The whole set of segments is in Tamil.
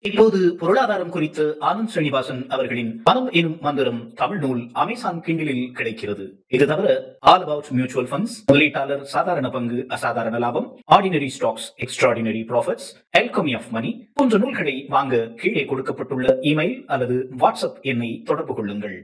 இப்போது பொருளாதாரம் குறித்து ஆனந்த் ஸ்ரீனிவாசன் அவர்களின் பணம் எனும் மந்திரம் தமிழ் நூல் அமேசான் கிண்டிலில் கிடைக்கிறது இது தவிர ஆல் அபவுட் மியூச்சுவல் ஃபண்ட்ஸ் முதலீட்டாளர் சாதாரண பங்கு அசாதாரண லாபம் ordinary stocks extraordinary profits alchemy of money போன்ற நூல்களை வாங்க கீழே கொடுக்கப்பட்டுள்ள இமெயில் அல்லது வாட்ஸ்அப் எண்ணை தொடர்பு கொள்ளுங்கள்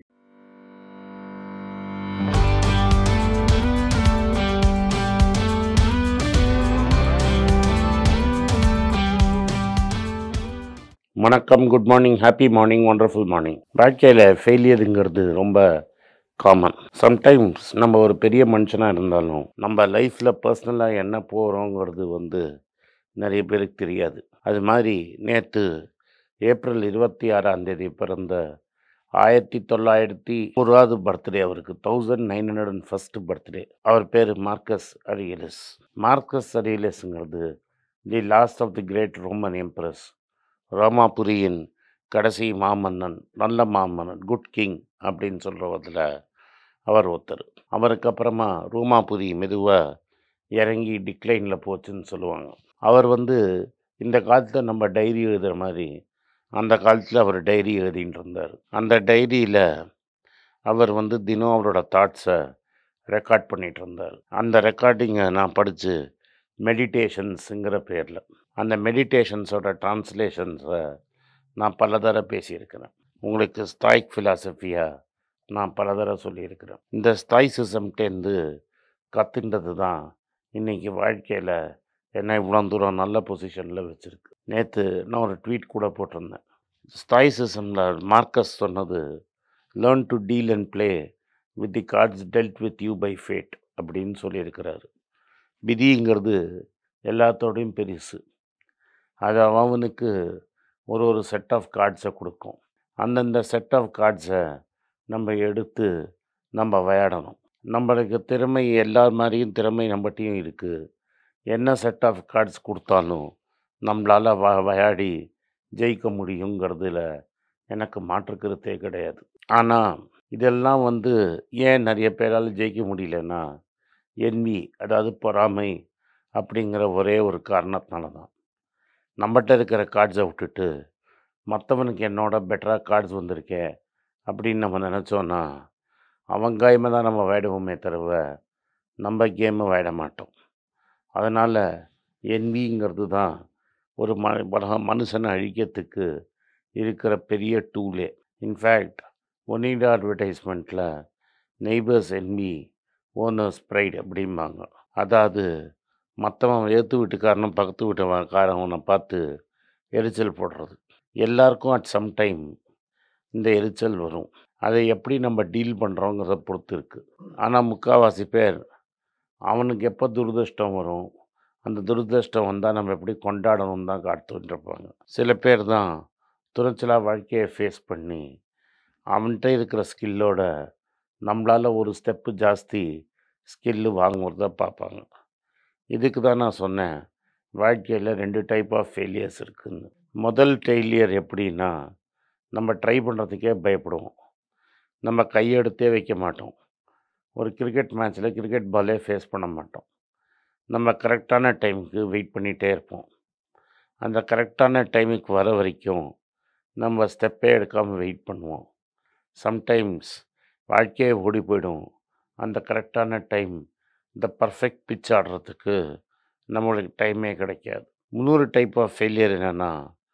வணக்கம் good morning happy morning wonderful morning வாழ்க்கையில் ஃபெயிலியருங்கிறது ரொம்ப காமன் சம்டைம்ஸ் நம்ம ஒரு பெரிய மனுஷனாக இருந்தாலும் நம்ம லைஃப்பில் பர்சனலாக என்ன போகிறோங்கிறது வந்து நிறைய பேருக்கு தெரியாது அது மாதிரி நேற்று ஏப்ரல் இருபத்தி ஆறாம் தேதி பிறந்த ஆயிரத்தி தொள்ளாயிரத்தி ஒருவாவது பர்த்டே அவருக்கு thousand nine hundred and first birthday அவர் பேர் மார்க்கஸ் அரியலிஸ் மார்க்கஸ் அரியலிஸ்ங்கிறது the last of the great Roman emperors ரோமாபுரியின் கடைசி மாமன்னன் நல்ல மாமன்னன் குட் கிங் அப்படின்னு சொல்கிறவதில் அவர் ஒருத்தர் அவருக்கு அப்புறமா ரோமாபுரி மெதுவாக இறங்கி டிக்ளைனில் போச்சுன்னு சொல்லுவாங்க அவர் வந்து இந்த காலத்தில் நம்ம டைரி எழுதுகிற மாதிரி அந்த காலத்தில் அவர் டைரி எழுதிட்டு இருந்தார் அந்த டைரியில் அவர் வந்து தினம் அவரோட தாட்ஸை ரெக்கார்ட் பண்ணிகிட்டு இருந்தார் அந்த ரெக்கார்டிங்கை நான் படித்து மெடிடேஷன்ஸுங்கிற பேரில் அந்த மெடிடேஷன்ஸோட டிரான்ஸ்லேஷன்ஸை நான் பல தடவை பேசியிருக்கிறேன் உங்களுக்கு ஸ்தாய்க் ஃபிலாசபியாக நான் பல தடவை சொல்லியிருக்கிறேன் இந்த ஸ்தாய்சிசம்டேருந்து கற்றுன்றது தான் இன்றைக்கி வாழ்க்கையில் என்ன இவ்வளோ தூரம் நல்ல பொசிஷனில் வச்சுருக்கு நேற்று நான் ஒரு ட்வீட் கூட போட்டிருந்தேன் ஸ்தாய்சிசமில் மார்க்கஸ் சொன்னது learn to deal and play with the cards dealt with you by fate அப்படின்னு சொல்லியிருக்கிறாரு விதிங்கிறது எல்லாத்தோடையும் பெருசு அது அவனுக்கு ஒரு ஒரு செட் ஆஃப் கார்ட்ஸை கொடுக்கும் அந்தந்த செட் ஆஃப் கார்ட்ஸை நம்ம எடுத்து நம்ம விளையாடணும் நம்மளுக்கு திறமை எல்லார் மாதிரியும் திறமை நம்மகிட்டையும் இருக்குது என்ன செட் ஆஃப் கார்ட்ஸ் கொடுத்தாலும் நம்மளால் வ விளையாடி ஜெயிக்க முடியுங்கிறதுல எனக்கு மாற்று கருத்தே கிடையாது ஆனால் இதெல்லாம் வந்து ஏன் நிறைய பேரால் ஜெயிக்க முடியலன்னா என்வி அதாவது பொறாமை அப்படிங்கிற ஒரே ஒரு காரணத்தினால தான் நம்மகிட்ட இருக்கிற கார்ட்ஸை விட்டுட்டு மற்றவனுக்கு என்னோட பெட்டராக கார்ட்ஸ் வந்திருக்கே அப்படின்னு நம்ம நினச்சோன்னா அவன் கேமை தான் நம்ம விளையாடுவோமே தவிர நம்ம கேமை விளையாட மாட்டோம் அதனால் என்விங்கிறது தான் ஒரு ம மன- மனுஷனை அழிக்கிறதுக்கு இருக்கிற பெரிய டூலே இன்ஃபேக்ட் ஒனிடா அட்வர்டைஸ்மெண்ட்டில் நெய்பர்ஸ் என்வி ஓனர்ஸ் ப்ரைட் அப்படிம்பாங்க அதாவது மற்றவன் ஏற்று வீட்டுக்காரனும் பக்கத்து வீட்டுக்காரவனை பார்த்து எரிச்சல் போடுறது எல்லாருக்கும் அட் சம் டைம் இந்த எரிச்சல் வரும் அதை எப்படி நம்ம டீல் பண்ணுறோங்கிறத பொறுத்து இருக்குது ஆனால் முக்கால்வாசி பேர் அவனுக்கு எப்போ துரதிர்ஷ்டம் வரும் அந்த துரதிர்ஷ்டம் வந்தால் நம்ம எப்படி கொண்டாடணும் தான் காத்துட்டு இருப்பாங்க சில பேர் தான் துணிச்சலாக வாழ்க்கையை ஃபேஸ் பண்ணி அவன்கிட்ட இருக்கிற ஸ்கில்லோட நம்மளால் ஒரு ஸ்டெப்பு ஜாஸ்தி ஸ்கில்லு வாங்குறத பார்ப்பாங்க இதுக்கு தான் நான் சொன்னேன் வாழ்க்கையில் ரெண்டு டைப் ஆஃப் ஃபெயிலியர்ஸ் இருக்குன்னு முதல் ஃபெயிலியர் எப்படின்னா நம்ம ட்ரை பண்ணுறதுக்கே பயப்படுவோம் நம்ம கையெடுத்தே வைக்க மாட்டோம் ஒரு கிரிக்கெட் மேட்ச்சில் கிரிக்கெட் பாலே ஃபேஸ் பண்ண மாட்டோம் நம்ம கரெக்டான டைமுக்கு வெயிட் பண்ணிகிட்டே இருப்போம் அந்த கரெக்டான டைமுக்கு வர வரைக்கும் நம்ம ஸ்டெப்பே எடுக்காமல் வெயிட் பண்ணுவோம் சம்டைம்ஸ் வாழ்க்கையே ஓடி போயிடும் அந்த கரெக்டான டைம் இந்த பர்ஃபெக்ட் பிச் ஆடுறதுக்கு நம்மளுக்கு டைமே கிடைக்காது இன்னொரு டைப் ஆஃப் ஃபெயிலியர் என்னென்னா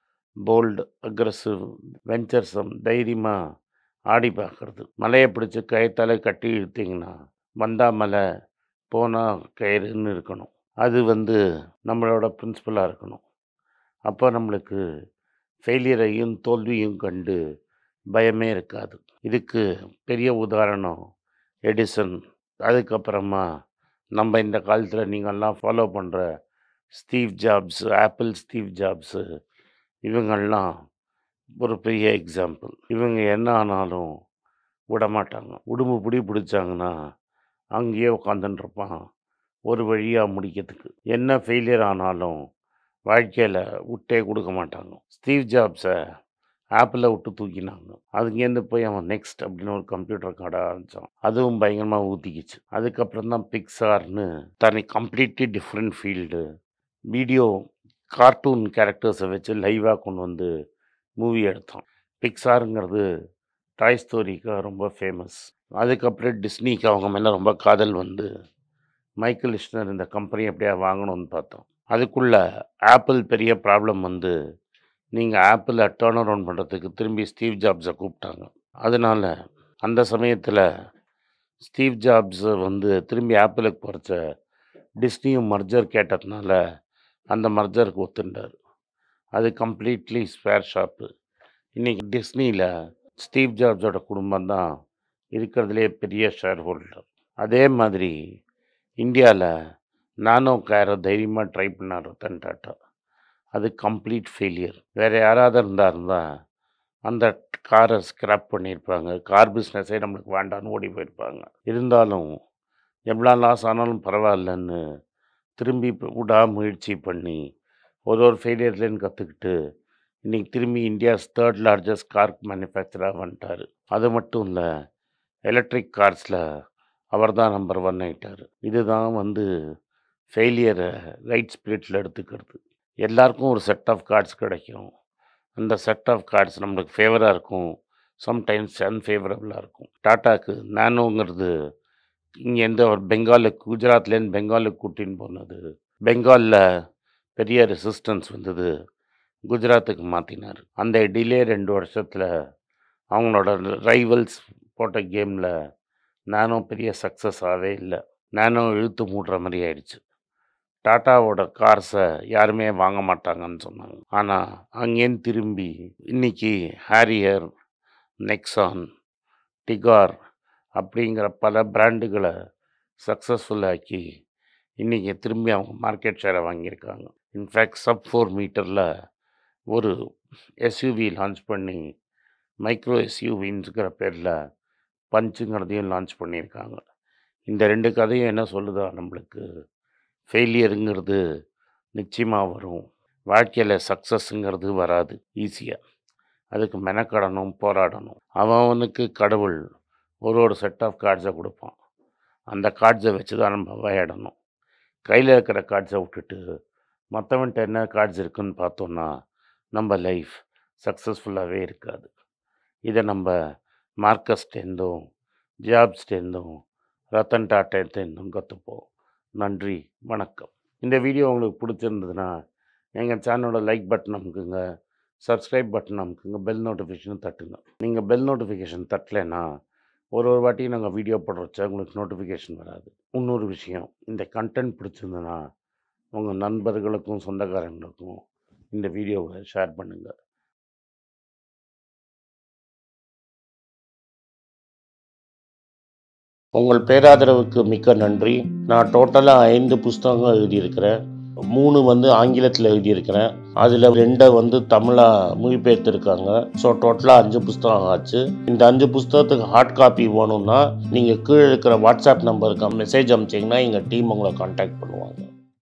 போல்டு அக்ரஸிவ் வெஞ்சர்சம் தைரியமாக ஆடி பார்க்குறது மலையை பிடிச்சி கயத்தாலே கட்டி இழுத்தீங்கன்னா வந்தா மலை போனால் கயிறுன்னு இருக்கணும் அது வந்து நம்மளோட பிரின்சிபலாக இருக்கணும் அப்போ நம்மளுக்கு ஃபெயிலியரையும் தோல்வியும் கண்டு பயமே இருக்காது இதுக்கு பெரிய உதாரணம் எடிசன் அதுக்கப்புறமா நம்ம இந்த காலத்தில் நீங்கள்லாம் ஃபாலோ பண்ணுற Steve Jobs Apple Steve Jobs இவங்கெல்லாம் ஒரு பெரிய எக்ஸாம்பிள் இவங்க என்ன ஆனாலும் விட மாட்டாங்க உடும்பு பிடி பிடிச்சாங்கன்னா அங்கேயே உட்காந்துட்டு இருப்பான் ஒரு வழியாக முடிக்கிறதுக்கு என்ன ஃபெயிலியர் ஆனாலும் வாழ்க்கையில் விட்டே கொடுக்க மாட்டாங்க ஸ்டீவ் ஜாப்ஸை ஆப்பிளில் விட்டு தூக்கினாங்க அதுங்கேருந்து போய் அவன் நெக்ஸ்ட் அப்படின்னு ஒரு கம்ப்யூட்டர் கார்ட ஆரம்பித்தான் அதுவும் பயங்கரமாக ஊற்றிக்கிச்சு அதுக்கப்புறம் தான் பிக்சார்னு தனி completely different field video cartoon கேரக்டர்ஸை வச்சு லைவாக கொண்டு வந்து மூவி எடுத்தான் பிக்சாருங்கிறது டாய் ஸ்டோரிக்கு ரொம்ப ஃபேமஸ் அதுக்கப்புறம் டிஸ்னிக்கு அவங்க மேலே ரொம்ப காதல் வந்து மைக்கேல் இஷ்னர் இந்த கம்பெனி எப்படியா வாங்கணும்னு பார்த்தோம் அதுக்குள்ளே ஆப்பிள் பெரிய ப்ராப்ளம் வந்து நீங்கள் ஆப்பிளை டேர்ன் அரவுண்ட் பண்ணுறதுக்கு திரும்பி ஸ்டீவ் ஜாப்ஸை கூப்பிட்டாங்க அதனால அந்த சமயத்தில் ஸ்டீவ் ஜாப்ஸ் வந்து திரும்பி ஆப்பிளுக்கு குறைச்ச டிஸ்னியும் மர்ஜர் கேட்டதுனால அந்த மர்ஜருக்கு ஒத்துண்டார் அது கம்ப்ளீட்லி ஸ்பேர் ஷாப்பு இன்றைக்கி டிஸ்னியில் ஸ்டீவ் ஜாப்ஸோட குடும்பம் தான் இருக்கிறதுலே பெரிய ஷேர் ஹோல்டர் அதே மாதிரி இந்தியாவில் நானோ கேரை தைரியமாக ட்ரை பண்ணார் ரத்தன் டாட்டா அது கம்ப்ளீட் ஃபெயிலியர் வேறு யாராவது இருந்தால் இருந்தால் அந்த காரை ஸ்க்ராப் பண்ணியிருப்பாங்க கார் பிஸ்னஸே நம்மளுக்கு வேண்டான்னு ஓடி போயிருப்பாங்க இருந்தாலும் எவ்வளோ லாஸ் ஆனாலும் பரவாயில்லன்னு திரும்பி விடாமுயற்சி பண்ணி ஒரு ஒரு ஃபெயிலியர்லேருந்து கற்றுக்கிட்டு இன்றைக்கி திரும்பி இந்தியாஸ் தேர்ட் லார்ஜஸ்ட் கார் மேனுஃபேக்சராக வந்துட்டார் அது மட்டும் இல்லை எலக்ட்ரிக் கார்ஸில் அவர் தான் நம்பர் ஒன் ஆகிட்டார் இதுதான் வந்து ஃபெயிலியரை ரைட் ஸ்பிரிட்டில் எடுத்துக்கிறது எல்லாருக்கும் ஒரு செட் ஆஃப் கார்ட்ஸ் கிடைக்கும் அந்த செட் ஆஃப் கார்ட்ஸ் நம்மளுக்கு ஃபேவராக இருக்கும் சம்டைம்ஸ் அன்ஃபேவரபுளாக இருக்கும் டாட்டாக்கு நானோங்கிறது இங்கேருந்து அவர் பெங்காலுக்கு குஜராத்லேருந்து பெங்காலுக்கு கூட்டின்னு போனது பெங்காலில் பெரிய ரெசிஸ்டன்ஸ் வந்தது குஜராத்துக்கு மாற்றினார் அந்த டிலே ரெண்டு வருஷத்தில் அவங்களோட ரைவல்ஸ் போட்ட கேமில் நானோ பெரிய சக்ஸஸ் ஆகவே இல்லை நானோ இழுத்து மூடுற மாதிரி ஆயிடுச்சு டாட்டாவோட கார்ஸை யாருமே வாங்க மாட்டாங்கன்னு சொன்னாங்க ஆனால் அங்கேருந்து திரும்பி இன்னைக்கு ஹாரியர் நெக்ஸான் டிகார் அப்படிங்கிற பல பிராண்டுகளை சக்ஸஸ்ஃபுல்லாக்கி இன்றைக்கி திரும்பி அவங்க மார்க்கெட் ஷேரை வாங்கியிருக்காங்க இன்ஃபேக்ட் சப் ஃபோர் மீட்டரில் ஒரு எஸ்யூவி லான்ச் பண்ணி மைக்ரோ எஸ்யூவின்ஸுங்கிற பேரில் பஞ்சுங்கிறதையும் லான்ச் பண்ணியிருக்காங்க இந்த ரெண்டு கதையும் என்ன சொல்லுதா நம்மளுக்கு ஃபெயிலியருங்கிறது நிச்சயமாக வரும் வாழ்க்கையில் சக்ஸஸ்ங்கிறது வராது ஈஸியாக அதுக்கு மெனக்கடணும் போராடணும் அவனுக்கு கடவுள் ஒரு ஒரு செட் ஆஃப் கார்ட்ஸை கொடுப்பான் அந்த கார்ட்ஸை வச்சு தான் நம்ம விளையாடணும் கையில் இருக்கிற கார்ட்ஸை விட்டுட்டு மற்றவன்ட்ட என்ன கார்ட்ஸ் இருக்குன்னு பார்த்தோன்னா நம்ம லைஃப் சக்ஸஸ்ஃபுல்லாகவே இருக்காது இதை நம்ம மார்க்கஸ்டேருந்தும் ஜாப்ஸ்டேருந்தும் ரத்தன் டாட்டேருந்தும் கற்றுப்போம் நன்றி வணக்கம் இந்த வீடியோ உங்களுக்கு பிடிச்சிருந்ததுன்னா எங்கள் சேனலோட லைக் பட்டன் அமுக்குங்க சப்ஸ்கிரைப் பட்டன் அமுக்குங்க பெல் நோட்டிஃபிகேஷன் தட்டுங்க நீங்கள் பெல் நோட்டிஃபிகேஷன் தட்டலைன்னா ஒரு ஒரு வாட்டி நாங்கள் வீடியோ போடுறச்ச உங்களுக்கு நோட்டிஃபிகேஷன் வராது இன்னொரு விஷயம் இந்த கண்டென்ட் பிடிச்சிருந்ததுன்னா உங்கள் நண்பர்களுக்கும் சொந்தக்காரங்களுக்கும் இந்த வீடியோவை ஷேர் பண்ணுங்கள் உங்கள் பேராதரவுக்கு மிக்க நன்றி நான் டோட்டலாக ஐந்து புஸ்தகங்கள் எழுதியிருக்கிறேன் மூணு வந்து ஆங்கிலத்தில் எழுதியிருக்கிறேன் அதில் ரெண்டை வந்து தமிழாக மொழிபெயர்த்திருக்காங்க ஸோ டோட்டலாக அஞ்சு புஸ்தகம் ஆச்சு இந்த அஞ்சு புஸ்தகத்துக்கு ஹார்ட் காப்பி வேணும்னா நீங்கள் கீழே இருக்கிற வாட்ஸ்அப் நம்பருக்கு மெசேஜ் அனுப்பிச்சிங்கன்னா எங்கள் டீம் உங்களை காண்டாக்ட் பண்ணுவாங்க